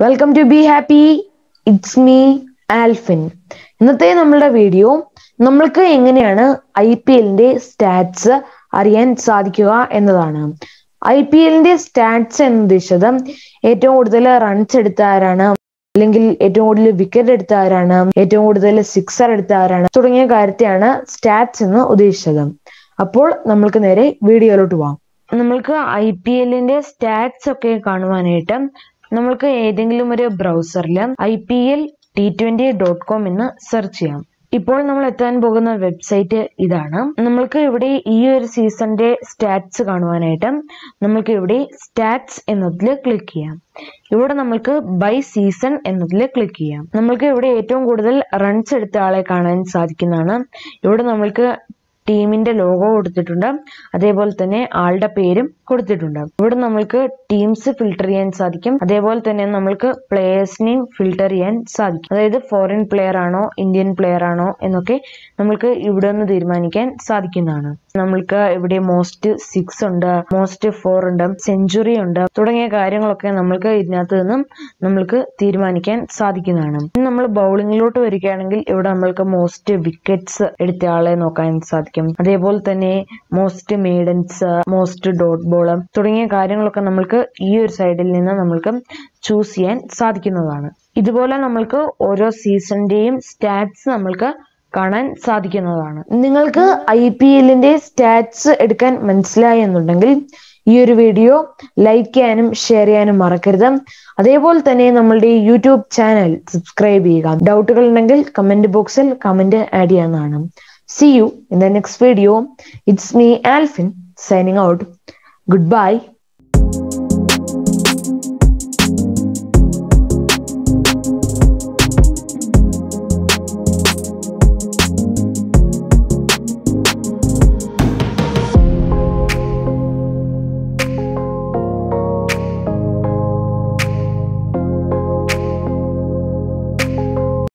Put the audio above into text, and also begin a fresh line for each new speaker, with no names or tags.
welcome to be happy it's me Alphin ഇന്നത്തെ നമ്മളുടെ video നമ്മൾക്ക് എങ്ങനെയാണ് ഐ പി എല്ലിന്റെ സ്റ്റാറ്റ്സ് അറിയാൻ സാധിക്കുക എന്നതാണ് ഐ പി എല്ലിന്റെ സ്റ്റാറ്റ്സ് എന്ന് ഉദ്ദേശിച്ചത് ഏറ്റവും കൂടുതൽ റൺസ് എടുത്ത ആരാണ് അല്ലെങ്കിൽ ഏറ്റവും കൂടുതൽ വിക്കറ്റ് എടുത്ത ആരാണ് ഏറ്റവും കൂടുതൽ സിക്സർ എടുത്ത ആരാണ് തുടങ്ങിയ കാര്യത്തെയാണ് സ്റ്റാറ്റ്സ് എന്ന് ഉദ്ദേശിച്ചത് അപ്പോൾ നമ്മൾക്ക് നേരെ വീഡിയോയിലോട്ട് പോവാം നമ്മൾക്ക് ഐ പി എല്ലിന്റെ സ്റ്റാറ്റ്സ് ഒക്കെ കാണുവാനായിട്ട് നമ്മൾക്ക് ഏതെങ്കിലും ഒരു ബ്രൗസറിൽ I P L T twenty dot com എന്ന് സെർച്ച് ചെയ്യാം ഇപ്പോൾ നമ്മൾ എത്താൻ പോകുന്ന വെബ്സൈറ്റ് ഇതാണ് നമ്മൾക്ക് ഇവിടെ ഈ ഒരു സീസണിന്റെ സ്റ്റാറ്റ്സ് കാണുവാനായിട്ട് നമ്മൾക്ക് ഇവിടെ സ്റ്റാറ്റ്സ് എന്നതിൽ ക്ലിക്ക് ചെയ്യാം ഇവിടെ നമ്മൾക്ക് ബൈ സീസൺ എന്നതിൽ ക്ലിക്ക് ചെയ്യാം നമ്മൾക്ക് ഇവിടെ ഏറ്റവും കൂടുതൽ റൺസ് എടുത്ത ആളെ കാണാൻ സാധിക്കുന്നതാണ് ഇവിടെ നമ്മൾക്ക് ടീമിന്റെ ലോഗോ കൊടുത്തിട്ടുണ്ട് അതേപോലെ തന്നെ ആളുടെ പേരും കൊടുത്തിട്ടുണ്ട് ഇവിടെ നമ്മൾക്ക് ടീംസ് ഫിൽട്ടർ ചെയ്യാൻ സാധിക്കും അതേപോലെ തന്നെ നമ്മൾക്ക് പ്ലേയേഴ്സിനെയും ഫിൽട്ടർ ചെയ്യാൻ സാധിക്കും അതായത് ഫോറിൻ പ്ലെയർ ആണോ ഇന്ത്യൻ പ്ലെയർ ആണോ എന്നൊക്കെ നമ്മൾക്ക് ഇവിടെ നിന്ന് തീരുമാനിക്കാൻ സാധിക്കുന്നതാണ് നമ്മൾക്ക് ഇവിടെ മോസ്റ്റ് സിക്സ് ഉണ്ട് മോസ്റ്റ് ഫോർ ഉണ്ട് സെഞ്ചുറി ഉണ്ട് തുടങ്ങിയ കാര്യങ്ങളൊക്കെ നമ്മൾക്ക് ഇതിനകത്ത് നിന്നും നമ്മൾക്ക് തീരുമാനിക്കാൻ സാധിക്കുന്നതാണ് ഇനി നമ്മൾ ബൗളിങ്ങിലോട്ട് വരികയാണെങ്കിൽ ഇവിടെ നമ്മൾക്ക് മോസ്റ്റ് വിക്കറ്റ്സ് എടുത്ത ആളെ നോക്കാൻ സാധിക്കും അതേപോലെ തന്നെ most maidens most dot ball തുടങ്ങിയ കാര്യങ്ങളൊക്കെ നമ്മൾക്ക് ഈ ഒരു സൈഡിൽ നിന്ന് നമ്മൾക്ക് ചൂസ് ചെയ്യാൻ സാധിക്കുന്നതാണ് ഇതുപോലെ നമ്മൾക്ക് ഓരോ സീസണിന്റെയും സ്റ്റാറ്റ്സ് നമ്മൾക്ക് കാണാൻ സാധിക്കുന്നതാണ് നിങ്ങൾക്ക് ഐ പി എല്ലിന്റെ സ്റ്റാറ്റ്സ് എടുക്കാൻ മനസ്സിലായി എന്നുണ്ടെങ്കിൽ ഈ ഒരു വീഡിയോ ലൈക്ക് ചെയ്യാനും ഷെയർ ചെയ്യാനും മറക്കരുത് അതേപോലെ തന്നെ നമ്മളുടെ യൂട്യൂബ് ചാനൽ സബ്സ്ക്രൈബ് ചെയ്യുക ഡൗട്ടുകൾ ഉണ്ടെങ്കിൽ കമന്റ് ബോക്സിൽ കമന്റ് ആഡ് ചെയ്യാവുന്നതാണ് see you in the next video it's me Alphin signing out good by